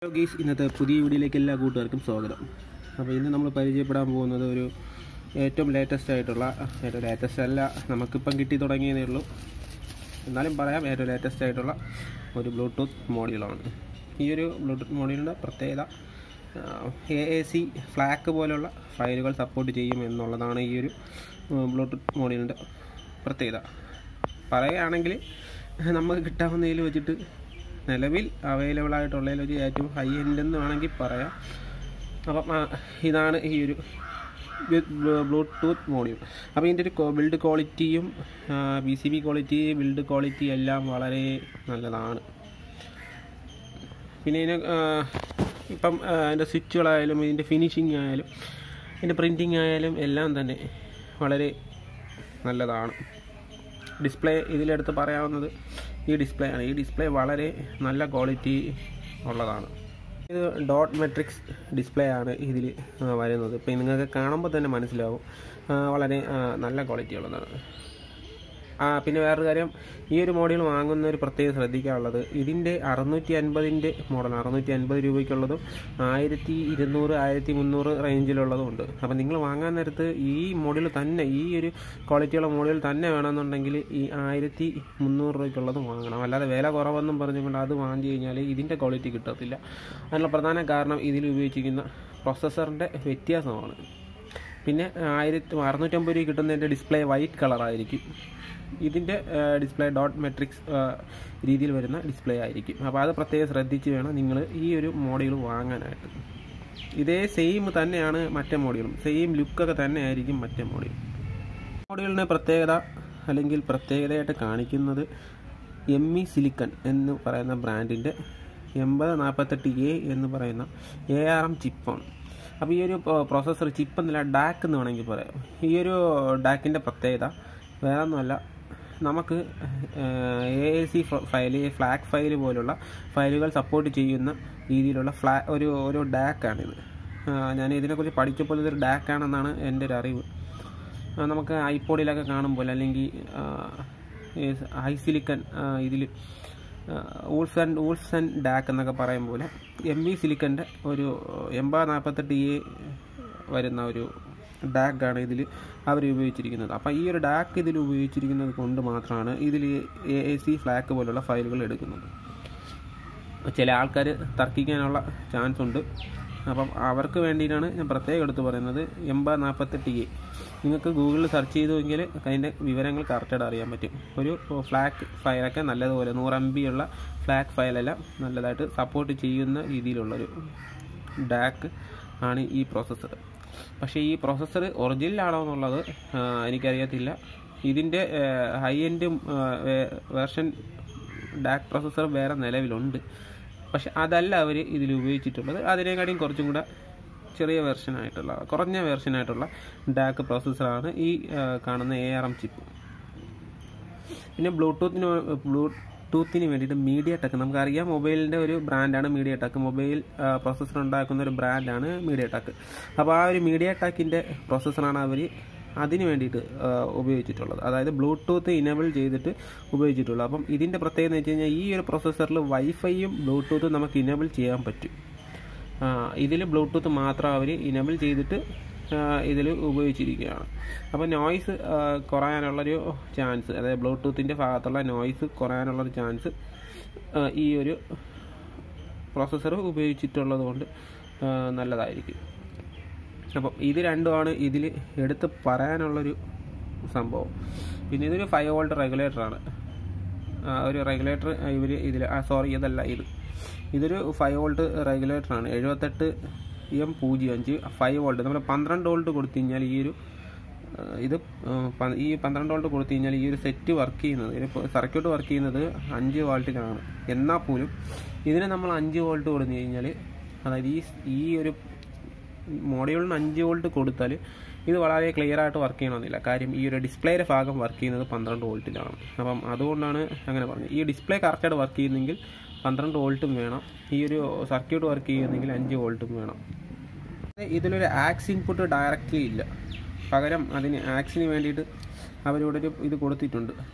hello ഗീസ് ഇന്നത്തെ പുതിയ വീഡിയോയിലേക്ക് എല്ലാ കൂട്ടുകാർക്കും സ്വാഗതം അപ്പോൾ ഇന്ന് നമ്മൾ പരിചയപ്പെടാൻ പോകുന്നത് ഒരു ഏറ്റവും ലേറ്റസ്റ്റ് ആയിട്ടുള്ള ഏറ്റവും ലേറ്റസ്റ്റ് അല്ല നമുക്കിപ്പം കിട്ടി തുടങ്ങിയതേ ഉള്ളൂ എന്നാലും പറയാം ഏറ്റവും ലേറ്റസ്റ്റ് ആയിട്ടുള്ള ഒരു ബ്ലൂടൂത്ത് മോഡ്യൂളാണ് ഈ ഒരു ബ്ലൂടൂത്ത് മോഡ്യൂളിൻ്റെ പ്രത്യേകത എ എ സി ഫ്ലാക്ക് പോലുള്ള ഫയലുകൾ സപ്പോർട്ട് ചെയ്യും എന്നുള്ളതാണ് ഈ ഒരു ബ്ലൂടൂത്ത് മോഡ്യൂളിൻ്റെ പ്രത്യേകത പറയുകയാണെങ്കിൽ നമുക്ക് കിട്ടാവുന്നതിൽ വെച്ചിട്ട് നിലവിൽ അവൈലബിൾ ആയിട്ടുള്ളതിൽ വെച്ച് ഏറ്റവും ഹൈ എൻഡ് എന്ന് വേണമെങ്കിൽ പറയാം അപ്പം ആ, ഇതാണ് ഈ ഒരു ബ്ലൂടൂത്ത് മോഡ്യൂൾ അപ്പോൾ ഇതിൻ്റെ ഒരു ബിൽഡ് ക്വാളിറ്റിയും B C B quality build quality എല്ലാം വളരെ നല്ലതാണ് പിന്നെ ഇതിന് ആ, ഇപ്പം ആ, അതിൻ്റെ സ്വിച്ചുകളായാലും ഇതിൻ്റെ ഫിനിഷിംഗ് ആയാലും ഇതിൻ്റെ പ്രിൻറ്റിങ് ആയാലും എല്ലാം തന്നെ വളരെ നല്ലതാണ് ഡിസ്പ്ലേ ഇതിലെടുത്ത് പറയാവുന്നത് ഈ ഡിസ്പ്ലേ ആണ് ഈ ഡിസ്പ്ലേ വളരെ നല്ല ക്വാളിറ്റി ഉള്ളതാണ് ഇത് ഡോട്ട് മെട്രിക്സ് ഡിസ്പ്ലേ ആണ് ഇതിൽ വരുന്നത് ഇപ്പം നിങ്ങൾക്ക് കാണുമ്പോൾ തന്നെ മനസ്സിലാവും ആ, വളരെ ആ, നല്ല ക്വാളിറ്റി ഉള്ളതാണ് ആ പിന്നെ വേറൊരു കാര്യം ഈ ഒരു മോഡൽ വാങ്ങുന്ന ഒരു പ്രത്യേകം ശ്രദ്ധിക്കാനുള്ളത് ഇതിൻ്റെ അറുന്നൂറ്റി അൻപതിൻ്റെ മോഡൽ അറുന്നൂറ്റി അൻപത് രൂപയ്ക്കുള്ളതും ആയിരത്തി ഇരുന്നൂറ് ആയിരത്തി മുന്നൂറ് റേഞ്ചിലുള്ളതും ഉണ്ട് അപ്പം നിങ്ങൾ വാങ്ങാൻ നേരത്ത് ഈ മോഡൽ തന്നെ ഈ ഒരു ക്വാളിറ്റിയുള്ള മോഡൽ തന്നെ വേണമെന്നുണ്ടെങ്കിൽ ഈ ആയിരത്തി മുന്നൂറ് രൂപയ്ക്കുള്ളതും വാങ്ങണം അല്ലാതെ വില കുറവെന്നും പറഞ്ഞുകൊണ്ട് അത് വാങ്ങി കഴിഞ്ഞാൽ ഇതിൻ്റെ ക്വാളിറ്റി കിട്ടത്തില്ല അതിനുള്ള പ്രധാന കാരണം ഇതിൽ ഉപയോഗിച്ചിരിക്കുന്ന പ്രൊസസ്സറിൻ്റെ വ്യത്യാസമാണ് പിന്നെ ആയിരത്തി അറുന്നൂറ്റമ്പത് രൂപ കിട്ടുന്നതിൻ്റെ ഡിസ്പ്ലേ വൈറ്റ് കളറായിരിക്കും ഇതിൻ്റെ ഡിസ്പ്ലേ ഡോട്ട് മെട്രിക്സ് രീതിയിൽ വരുന്ന ഡിസ്പ്ലേ ആയിരിക്കും അപ്പോൾ അത് പ്രത്യേകം ശ്രദ്ധിച്ച് വേണം നിങ്ങൾ ഈ ഒരു മോഡൽ വാങ്ങാനായിട്ട് ഇതേ സെയിം തന്നെയാണ് മറ്റേ മോഡലും സെയിം ലുക്കൊക്കെ തന്നെ ആയിരിക്കും മറ്റേ മോഡൽ മോഡലിൻ്റെ പ്രത്യേകത അല്ലെങ്കിൽ പ്രത്യേകതയായിട്ട് കാണിക്കുന്നത് എം ഇ സിലിക്കൺ എന്ന് പറയുന്ന ബ്രാൻഡിൻ്റെ എൺപത് നാൽപ്പത്തെട്ട് എ എന്ന് പറയുന്ന എ ആർ എം ചിപ്പാണ് അപ്പോൾ ഈ ഒരു പ്രോസസ്സർ ചിപ്പ് എന്നല്ല ഡാക്ക് എന്ന് വേണമെങ്കിൽ പറയാം ഈ ഒരു ഡാക്കിൻ്റെ പ്രത്യേകത വേറെ ഒന്നുമല്ല നമുക്ക് A A C file FLAC file പോലുള്ള ഫയലുകൾ സപ്പോർട്ട് ചെയ്യുന്ന രീതിയിലുള്ള ഫ്ലാ ഒരു ഒരു ഡാക്കാണിത് ഞാൻ ഇതിനെക്കുറിച്ച് പഠിച്ചപ്പോൾ ഇതൊരു ഡാക്കാണെന്നാണ് എൻ്റെ ഒരു അറിവ് ആ, നമുക്ക് ഐപോഡിലൊക്കെ കാണുമ്പോൾ അല്ലെങ്കിൽ ഹൈ സിലിക്കൺ ഇതിൽ Wolfson Wolfson DAC എന്നൊക്കെ പറയും പോലെ എം വി സിലിക്കൻ്റെ ഒരു എൺപത് നാൽപ്പത്തെട്ട് എ വരുന്ന ഒരു ഡാക്കാണ് ഇതിൽ അവർ ഉപയോഗിച്ചിരിക്കുന്നത് അപ്പോൾ ഈ ഒരു ഡാക്ക് ഇതിൽ ഉപയോഗിച്ചിരിക്കുന്നത് കൊണ്ട് മാത്രമാണ് ഇതിൽ എ എ സി ഫ്ലാക്ക് പോലുള്ള ഫയലുകൾ എടുക്കുന്നത് ചില ആൾക്കാർ തർക്കിക്കാനുള്ള ചാൻസ് ഉണ്ട് അപ്പം അവർക്ക് വേണ്ടിയിട്ടാണ് ഞാൻ പ്രത്യേകം എടുത്ത് പറയുന്നത് എൺപത് നാൽപ്പത്തെട്ട് എ നിങ്ങൾക്ക് ഗൂഗിളിൽ സെർച്ച് ചെയ്തുവെങ്കിൽ അതിൻ്റെ വിവരങ്ങൾ കറക്റ്റായിട്ട് അറിയാൻ പറ്റും ഒരു ഫ്ലാഗ് ഫയലൊക്കെ നല്ലതുപോലെ നൂറ് എം ബി ഉള്ള ഫ്ലാഗ് ഫയലെല്ലാം നല്ലതായിട്ട് സപ്പോർട്ട് ചെയ്യുന്ന രീതിയിലുള്ളൊരു ഡാക്ക് ആണ് ഈ പ്രോസസ്സർ പക്ഷേ ഈ പ്രോസസ്സർ ഒറിജിനൽ ആണോ എന്നുള്ളത് ആ, എനിക്കറിയത്തില്ല ഇതിൻ്റെ high end version DAC processor വേറെ നിലവിലുണ്ട് പക്ഷെ അതല്ല അവർ ഇതിൽ ഉപയോഗിച്ചിട്ടുള്ളത് അതിനെക്കാട്ടിയും കുറച്ചും കൂടെ ചെറിയ വെർഷനായിട്ടുള്ള കുറഞ്ഞ വെർഷനായിട്ടുള്ള ഡാക്ക് പ്രോസസ്സറാണ് ഈ ആ, കാണുന്ന എ ആർ എം ചിപ്പ് പിന്നെ ബ്ലൂടൂത്തിന് ബ്ലൂടൂത്തിന് വേണ്ടിയിട്ട് മീഡിയ ടെക് നമുക്കറിയാം മൊബൈലിൻ്റെ ഒരു ബ്രാൻഡാണ് മീഡിയ ടെക് മൊബൈൽ പ്രോസസ്സർ ഉണ്ടാക്കുന്ന ഒരു ബ്രാൻഡാണ് മീഡിയ ടെക് അപ്പോൾ ആ ഒരു മീഡിയ ടെക്കിൻ്റെ പ്രോസസ്സറാണ് അവർ അതിന് വേണ്ടിയിട്ട് ആ, ഉപയോഗിച്ചിട്ടുള്ളത് അതായത് ബ്ലൂടൂത്ത് ഇനേബിൾ ചെയ്തിട്ട് ഉപയോഗിച്ചിട്ടുള്ളത് അപ്പം ഇതിൻ്റെ പ്രത്യേകത എന്ന് വെച്ച് കഴിഞ്ഞാൽ ഈ ഒരു പ്രോസസ്സറിൽ വൈഫൈയും ബ്ലൂടൂത്തും നമുക്ക് ഇനേബിൾ ചെയ്യാൻ പറ്റും ഇതിൽ ബ്ലൂടൂത്ത് മാത്രം അവർ ഇനേബിൾ ചെയ്തിട്ട് ഇതിൽ ഉപയോഗിച്ചിരിക്കുകയാണ് അപ്പോൾ നോയ്സ് കുറയാനുള്ളൊരു ചാൻസ് അതായത് ബ്ലൂടൂത്തിൻ്റെ ഭാഗത്തുള്ള നോയ്സ് കുറയാനുള്ളൊരു ചാൻസ് ഈ ഒരു പ്രോസസ്സർ ഉപയോഗിച്ചിട്ടുള്ളത് കൊണ്ട് ആ, നല്ലതായിരിക്കും അപ്പം ഇത് രണ്ടുമാണ് ഇതിൽ എടുത്ത് പറയാനുള്ളൊരു സംഭവം പിന്നെ ഇതൊരു ഫൈവ് വോൾട്ട് റെഗുലേറ്ററാണ് ഒരു റെഗുലേറ്റർ ഇവർ ഇതിൽ ആ സോറി ഇതല്ല ഇത് ഇതൊരു ഫൈവ് വോൾട്ട് റെഗുലേറ്ററാണ് എഴുപത്തെട്ട് എം പൂജ്യം അഞ്ച് ഫൈവ് വോൾട്ട് നമ്മൾ പന്ത്രണ്ട് വോൾട്ട് കൊടുത്തു കഴിഞ്ഞാൽ ഈ ഒരു ആ, ഇത് ആ, പ- ഈ പന്ത്രണ്ട് വോൾട്ട് കൊടുത്തു കഴിഞ്ഞാൽ ഈ ഒരു സെറ്റ് വർക്ക് ചെയ്യുന്നത് ഇതിന് സർക്യൂട്ട് വർക്ക് ചെയ്യുന്നത് അഞ്ച് വോൾട്ടിലാണ് എന്നാൽ പോലും ഇതിന് നമ്മൾ അഞ്ച് വോൾട്ട് കൊടുത്തു കഴിഞ്ഞാൽ അതായത് ഈ ഈ ഒരു മോഡ്യൂളിന് അഞ്ച് വോൾട്ട് കൊടുത്താൽ ഇത് വളരെ ക്ലിയർ ആയിട്ട് വർക്ക് ചെയ്യണമെന്നില്ല കാര്യം ഈ ഒരു ഡിസ്പ്ലേയുടെ ഭാഗം വർക്ക് ചെയ്യുന്നത് പന്ത്രണ്ട് വോൾട്ടിലാണ് അപ്പം അതുകൊണ്ടാണ് അങ്ങനെ പറഞ്ഞത് ഈ ഡിസ്പ്ലേ കറക്റ്റായിട്ട് വർക്ക് ചെയ്യുന്നെങ്കിൽ പന്ത്രണ്ട് വോൾട്ടും വേണം ഈ ഒരു സർക്യൂട്ട് വർക്ക് ചെയ്യുന്നെങ്കിൽ അഞ്ച് വോൾട്ടും വേണം ഇതിലൊരു ആക്സ് ഇൻപുട്ട് ഡയറക്റ്റ്ലി ഇല്ല പകരം അതിന് ആക്സിന് വേണ്ടിയിട്ട് അവരിവിടെ ഒരു ഇത് കൊടുത്തിട്ടുണ്ട്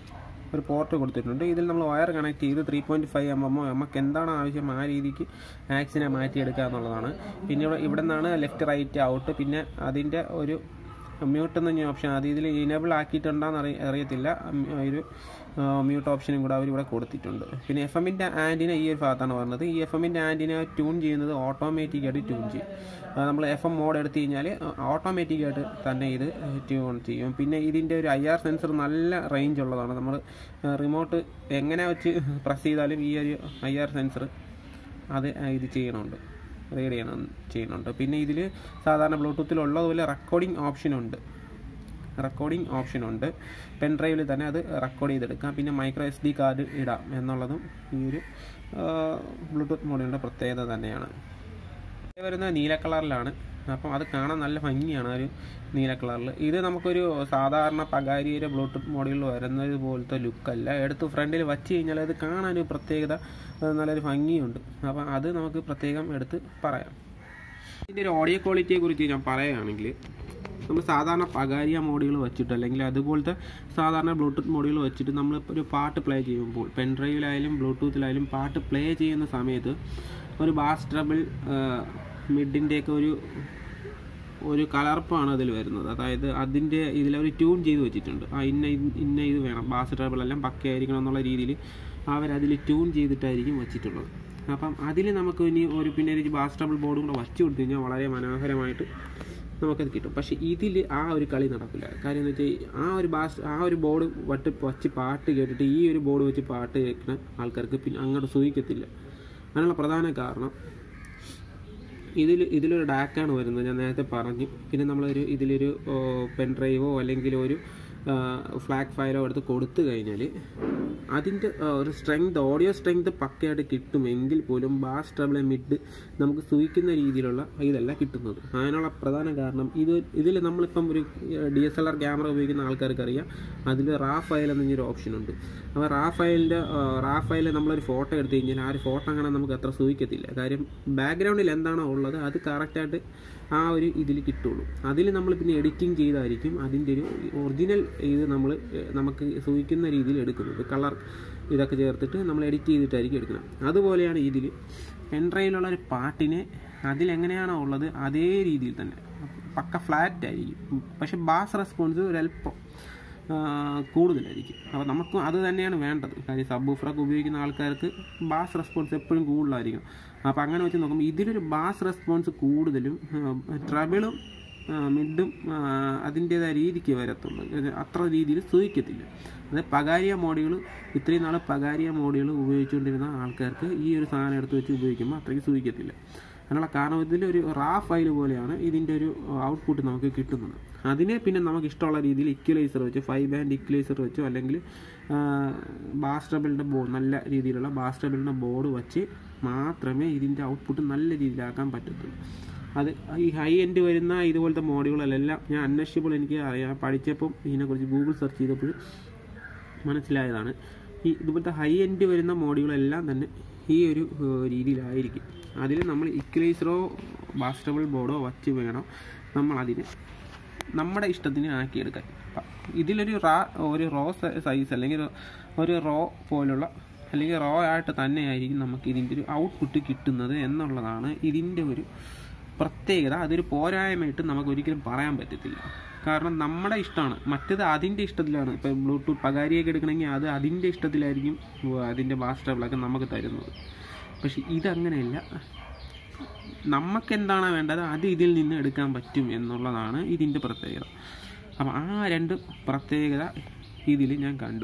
ഒരു പോർട്ട് കൊടുത്തിട്ടുണ്ട് ഇതിൽ നമ്മൾ വയർ കണക്ട് ചെയ്ത് ത്രീ പോയിൻറ്റ് ഫൈവ് എം എമ്മോ നമുക്ക് എന്താണ് ആവശ്യം ആ രീതിക്ക് ആക്സിനെ മാറ്റിയെടുക്കുക എന്നുള്ളതാണ് പിന്നെ ഇവിടെ ഇവിടെ നിന്നാണ് ലെഫ്റ്റ് റൈറ്റ് ഔട്ട് പിന്നെ അതിൻ്റെ ഒരു മ്യൂട്ട് എന്ന് പറഞ്ഞ ഓപ്ഷൻ അത് ഇതിൽ ഇനേബിൾ ആക്കിയിട്ടുണ്ടോയെന്ന് അറിയ അറിയത്തില്ല ഉം, ഒരു മ്യൂട്ട് ഓപ്ഷനും കൂടെ അവർ ഇവിടെ കൊടുത്തിട്ടുണ്ട് പിന്നെ എഫ് എമ്മിൻ്റെ ആൻറ്റിന ഈ ഒരു ഭാഗത്താണ് പറഞ്ഞത് ഈ എഫ് എമ്മിൻ്റെ ആൻറ്റിന ട്യൂൺ ചെയ്യുന്നത് ഓട്ടോമാറ്റിക്കായിട്ട് ട്യൂൺ ചെയ്യും നമ്മൾ എഫ് എം മോഡ് എടുത്തു കഴിഞ്ഞാൽ ഓട്ടോമാറ്റിക്കായിട്ട് തന്നെ ഇത് ട്യൂൺ ചെയ്യും പിന്നെ ഇതിൻ്റെ ഒരു ഐ ആർ സെൻസർ നല്ല റേഞ്ച് ഉള്ളതാണ് നമ്മൾ റിമോട്ട് എങ്ങനെ വെച്ച് പ്രസ് ചെയ്താലും ഈ ഒരു ഐ ആർ സെൻസർ അത് ഇത് ചെയ്യണമുണ്ട് റീഡ് ചെയ്യണം ചെയ്യുന്നുണ്ട് പിന്നെ ഇതിൽ സാധാരണ ബ്ലൂടൂത്തിലുള്ളതുപോലെ റെക്കോർഡിംഗ് ഓപ്ഷനുണ്ട് റെക്കോർഡിംഗ് ഓപ്ഷനുണ്ട് പെൻ ഡ്രൈവിൽ തന്നെ അത് റെക്കോർഡ് ചെയ്തെടുക്കാം പിന്നെ മൈക്രോ എസ് ഡി കാർഡ് ഇടാം എന്നുള്ളതും ഈ ഒരു ബ്ലൂടൂത്ത് മോഡലിൻ്റെ പ്രത്യേകത തന്നെയാണ് ഇത് വരുന്നത് നീല കളറിലാണ് അപ്പം അത് കാണാൻ നല്ല ഭംഗിയാണ് ആ ഒരു നീല കളറിൽ ഇത് നമുക്കൊരു സാധാരണ പകാരിയുടെ ബ്ലൂടൂത്ത് മോഡലിൽ വരുന്നത് പോലത്തെ ലുക്കല്ല എടുത്ത് ഫ്രണ്ടിൽ വച്ച് കഴിഞ്ഞാൽ അത് കാണാൻ ഒരു പ്രത്യേകത അത് നല്ലൊരു ഭംഗിയുണ്ട് അപ്പം അത് നമുക്ക് പ്രത്യേകം എടുത്ത് പറയാം ഇതിൻ്റെ ഒരു ഓഡിയോ ക്വാളിറ്റിയെ കുറിച്ച് ഞാൻ പറയുകയാണെങ്കിൽ നമ്മൾ സാധാരണ പകാരിയ മോഡുകൾ വെച്ചിട്ട് അല്ലെങ്കിൽ അതുപോലത്തെ സാധാരണ ബ്ലൂടൂത്ത് മോഡുകൾ വെച്ചിട്ട് നമ്മൾ ഒരു പാട്ട് പ്ലേ ചെയ്യുമ്പോൾ പെൻ ഡ്രൈവിലായാലും ബ്ലൂടൂത്തിലായാലും പാട്ട് പ്ലേ ചെയ്യുന്ന സമയത്ത് ഒരു ബാസ് ട്രബിൾ മിഡിൻ്റെയൊക്കെ ഒരു ഒരു കലർപ്പാണ് അതിൽ വരുന്നത് അതായത് അതിൻ്റെ ഇതിലൊരു ട്യൂൺ ചെയ്ത് വെച്ചിട്ടുണ്ട് ആ ഇന്ന ഇത്- ഇന്ന ഇത് വേണം ബാസ് ട്രബിൾ എല്ലാം പക്കയായിരിക്കണം എന്നുള്ള രീതിയിൽ അവരതിൽ ട്യൂൺ ചെയ്തിട്ടായിരിക്കും വെച്ചിട്ടുള്ളത് അപ്പം അതിൽ നമുക്ക് ഇനി ഒരു പിന്നെ ഒരു ബാസ് ട്രബിൾ ബോർഡും കൂടെ വച്ച് കൊടുത്തു കഴിഞ്ഞാൽ വളരെ മനോഹരമായിട്ട് നമുക്കത് കിട്ടും പക്ഷേ ഇതിൽ ആ ഒരു കളി നടക്കില്ല കാര്യം എന്ന് വെച്ചാൽ ആ ഒരു ബാസ് ആ ഒരു ബോർഡ് വട്ട് വച്ച് പാട്ട് കേട്ടിട്ട് ഈ ഒരു ബോർഡ് വെച്ച് പാട്ട് കേൾക്കുന്ന ആൾക്കാർക്ക് പിന്നെ അങ്ങോട്ട് സൂഹിക്കത്തില്ല അതിനുള്ള പ്രധാന കാരണം ഇതിൽ ഇതിലൊരു ഡാക്കാണ് വരുന്നത് ഞാൻ നേരത്തെ പറഞ്ഞു പിന്നെ നമ്മളൊരു ഇതിലൊരു പെൻ ഡ്രൈവോ അല്ലെങ്കിൽ ഒരു ഫ്ലാഗ് ഫയലോ എടുത്ത് കൊടുത്തു കഴിഞ്ഞാൽ അതിൻ്റെ ഒരു സ്ട്രെങ്ത് ഓഡിയോ സ്ട്രെങ്ത് പക്കയായിട്ട് കിട്ടുമെങ്കിൽ പോലും ബാസ് ട്രബിൾ മിഡ് നമുക്ക് സൂഹിക്കുന്ന രീതിയിലുള്ള ഇതല്ല കിട്ടുന്നത് അതിനുള്ള പ്രധാന കാരണം ഇത് ഇതിൽ നമ്മളിപ്പം ഒരു D S L R camera ഉപയോഗിക്കുന്ന ആൾക്കാർക്ക് അറിയാം അതിൽ റാ ഫയൽ എന്നൊരു ഓപ്ഷൻ ഉണ്ട് അപ്പോൾ റാ ഫയലിൻ്റെ റാ ഫയലിൽ നമ്മളൊരു ഫോട്ടോ എടുത്തു കഴിഞ്ഞാൽ ആ ഒരു ഫോട്ടോ അങ്ങനെ നമുക്ക് അത്ര സൂഹിക്കത്തില്ല കാര്യം ബാക്ക്ഗ്രൗണ്ടിൽ എന്താണോ ഉള്ളത് അത് കറക്റ്റായിട്ട് ആ ഒരു ഇതിൽ കിട്ടുള്ളൂ അതിൽ നമ്മൾ പിന്നെ എഡിറ്റിംഗ് ചെയ്തായിരിക്കും അതിൻ്റെ ഒരു ഒറിജിനൽ ഇത് നമ്മൾ നമുക്ക് സൂഹിക്കുന്ന രീതിയിൽ എടുക്കുന്നത് കളർ ഇതൊക്കെ ചേർത്തിട്ട് നമ്മൾ എഡിറ്റ് ചെയ്തിട്ടായിരിക്കും എടുക്കുന്നത് അതുപോലെയാണ് ഇതിൽ പെൻഡ്രൈവിലുള്ള ഒരു പാട്ടിനെ അതിലെങ്ങനെയാണോ ഉള്ളത് അതേ രീതിയിൽ തന്നെ പക്ക ഫ്ലാറ്റ് ആയിരിക്കും പക്ഷെ ബാസ് റെസ്പോൺസ് ഒരല്പം ആ, കൂടുതലായിരിക്കും അപ്പോൾ നമുക്ക് അത് തന്നെയാണ് വേണ്ടത് കാര്യം സബ് ഊഫറൊക്കെ ഉപയോഗിക്കുന്ന ആൾക്കാർക്ക് ബാസ് റെസ്പോൺസ് എപ്പോഴും കൂടുതലായിരിക്കും അപ്പോൾ അങ്ങനെ വെച്ച് നോക്കുമ്പോൾ ഇതിലൊരു ബാസ് റെസ്പോൺസ് കൂടുതലും ട്രബിളും മിഡും അതിൻ്റേതായ രീതിക്ക് വരത്തുള്ളൂ ഇത് അത്ര രീതിയിൽ സൂഹിക്കത്തില്ല അത് പകാരിയ മോഡുകൾ ഇത്രയും നാൾ പകാരിയ മോഡുകൾ ഉപയോഗിച്ചുകൊണ്ടിരുന്ന ആൾക്കാർക്ക് ഈ ഒരു സാധനം എടുത്ത് വെച്ച് ഉപയോഗിക്കുമ്പോൾ അത്രയ്ക്ക് സൂഹിക്കത്തില്ല അതിനുള്ള കാരണം ഇതിലൊരു റാ ഫയൽ പോലെയാണ് ഇതിൻ്റെ ഒരു ഔട്ട്പുട്ട് നമുക്ക് കിട്ടുന്നത് അതിനെ പിന്നെ നമുക്ക് ഇഷ്ടമുള്ള രീതിയിൽ ഇക്വലൈസർ വെച്ച് ഫൈവ് ബാൻഡ് ഇക്വലൈസർ വെച്ചോ അല്ലെങ്കിൽ ബാസ്റ്റബിളിൻ്റെ ബോർഡ് നല്ല രീതിയിലുള്ള ബാസ്റ്റബിളിൻ്റെ ബോർഡ് വെച്ച് മാത്രമേ ഇതിൻ്റെ ഔട്ട്പുട്ട് നല്ല രീതിയിലാക്കാൻ പറ്റത്തുള്ളൂ അത് ഈ ഹൈ എൻഡ് വരുന്ന ഇതുപോലത്തെ മോഡുകളെല്ലാം ഞാൻ അന്വേഷിച്ചപ്പോൾ എനിക്ക് അറിയാം പഠിച്ചപ്പം ഇതിനെക്കുറിച്ച് ഗൂഗിൾ സെർച്ച് ചെയ്തപ്പോൾ മനസ്സിലായതാണ് ഈ ഇതുപോലത്തെ ഹൈ എൻഡ് വരുന്ന മോഡുകളെല്ലാം തന്നെ ഈ ഒരു ഏഹ്, രീതിയിലായിരിക്കും അതിൽ നമ്മൾ ഇക്വലൈസറോ ബാസ്റ്റബിൾ ബോർഡോ വച്ച് വേണം നമ്മൾ അതിന് നമ്മുടെ ഇഷ്ടത്തിന് ആക്കിയെടുക്കാൻ പ- ഇതിലൊരു റാ ഒരു റോ സൈസ് അല്ലെങ്കിൽ ഒരു റോ പോലുള്ള അല്ലെങ്കിൽ റോ ആയിട്ട് തന്നെയായിരിക്കും നമുക്ക് ഇതിൻ്റെ ഒരു ഔട്ട്പുട്ട് കിട്ടുന്നത് എന്നുള്ളതാണ് ഇതിൻ്റെ ഒരു പ്രത്യേകത അതൊരു പോരായ്മയായിട്ട് നമുക്ക് ഒരിക്കലും പറയാൻ പറ്റത്തില്ല കാരണം നമ്മുടെ ഇഷ്ടമാണ് മറ്റേത് അതിൻ്റെ ഇഷ്ടത്തിലാണ് ഇപ്പം ബ്ലൂടൂത്ത് പകാരിയൊക്കെ എടുക്കണമെങ്കിൽ അത് അതിൻ്റെ ഇഷ്ടത്തിലായിരിക്കും അതിൻ്റെ ബാസ്റ്റബിളൊക്കെ നമുക്ക് തരുന്നത് പക്ഷെ ഇതങ്ങനെയല്ല നമുക്ക് എന്താണ് വേണ്ടത് അത് ഇതിൽ നിന്ന് എടുക്കാൻ പറ്റും എന്നുള്ളതാണ് ഇതിൻ്റെ പ്രത്യേകത അപ്പം ആ രണ്ട് പ്രത്യേകത ഇതിൽ ഞാൻ കണ്ടു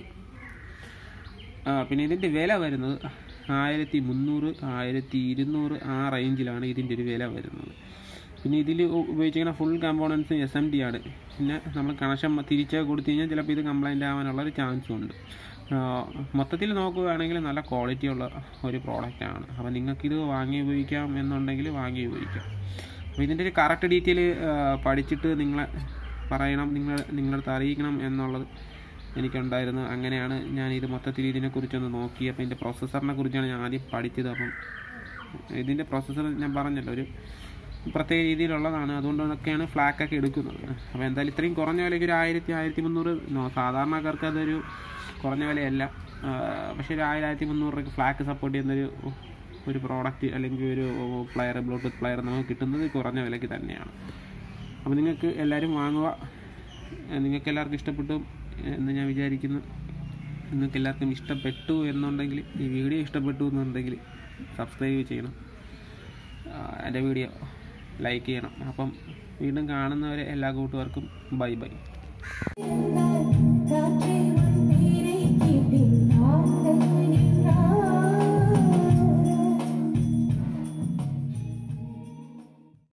ആ, പിന്നെ ഇതിൻ്റെ വില വരുന്നത് ആയിരത്തി മുന്നൂറ് ആയിരത്തി ഇരുന്നൂറ് ആ റേഞ്ചിലാണ് ഇതിൻ്റെ ഒരു വില വരുന്നത് പിന്നെ ഇതിൽ ഉപയോഗിച്ചിരിക്കുന്ന full components S M D ആണ് പിന്നെ നമ്മൾ കണക്ഷൻ തിരിച്ച് കൊടുത്തു കഴിഞ്ഞാൽ ചിലപ്പോൾ ഇത് കംപ്ലൈൻ്റ് ആവാനുള്ള ഒരു ചാൻസും ഉണ്ട് ആ, മൊത്തത്തിൽ നോക്കുകയാണെങ്കിൽ നല്ല ക്വാളിറ്റി ഉള്ള ഒരു പ്രോഡക്റ്റാണ് അപ്പോൾ നിങ്ങൾക്കിത് വാങ്ങി ഉപയോഗിക്കാം എന്നുണ്ടെങ്കിൽ വാങ്ങി ഉപയോഗിക്കാം അപ്പോൾ ഇതിൻ്റെ ഒരു കറക്റ്റ് ഡീറ്റെയിൽ പഠിച്ചിട്ട് നിങ്ങളെ പറയണം നിങ്ങൾ നിങ്ങളടുത്ത് അറിയിക്കണം എന്നുള്ളത് എനിക്കുണ്ടായിരുന്നു അങ്ങനെയാണ് ഞാൻ ഇത് മൊത്തത്തിൽ ഇതിനെക്കുറിച്ചൊന്ന് നോക്കി അപ്പോൾ ഇതിൻ്റെ പ്രോസസ്സറിനെ കുറിച്ചാണ് ഞാൻ ആദ്യം പഠിച്ചത് അപ്പം ഇതിൻ്റെ പ്രോസസ്സർ ഞാൻ പറഞ്ഞല്ലോ ഒരു പ്രത്യേക രീതിയിലുള്ളതാണ് അതുകൊണ്ടൊക്കെയാണ് ഫ്ലാക്കൊക്കെ എടുക്കുന്നത് അപ്പോൾ എന്തായാലും ഇത്രയും കുറഞ്ഞ വിലയ്ക്ക് ഒരു ആയിരത്തി ആയിരത്തി മുന്നൂറ് നോ- സാധാരണക്കാർക്ക് അതൊരു കുറഞ്ഞ വിലയല്ല ആ, പക്ഷേ ഒരു ആയിരം ആയിരത്തി മുന്നൂറ് രൂപയ്ക്ക് ഫ്ലാക്ക് സപ്പോർട്ട് ചെയ്യുന്നൊരു ഒരു പ്രോഡക്റ്റ് അല്ലെങ്കിൽ ഒരു പ്ലെയർ ബ്ലൂടൂത്ത് പ്ലെയർ നമുക്ക് കിട്ടുന്നത് കുറഞ്ഞ വിലയ്ക്ക് തന്നെയാണ് അപ്പോൾ നിങ്ങൾക്ക് എല്ലാവരും വാങ്ങുക ഏഹ് നിങ്ങൾക്ക് എല്ലാവർക്കും ഇഷ്ടപ്പെട്ടു എന്ന് ഞാൻ വിചാരിക്കുന്നു നിങ്ങൾക്ക് എല്ലാവർക്കും ഇഷ്ടപ്പെട്ടു എന്നുണ്ടെങ്കിൽ ഈ വീഡിയോ ഇഷ്ടപ്പെട്ടു എന്നുണ്ടെങ്കിൽ സബ്സ്ക്രൈബ് ചെയ്യണം ആഹ് എൻ്റെ വീഡിയോ ലൈക്ക് ചെയ്യണം അപ്പം വീണ്ടും കാണുന്നവരെ എല്ലാ കൂട്ടുകാർക്കും ബൈ ബൈ Rocky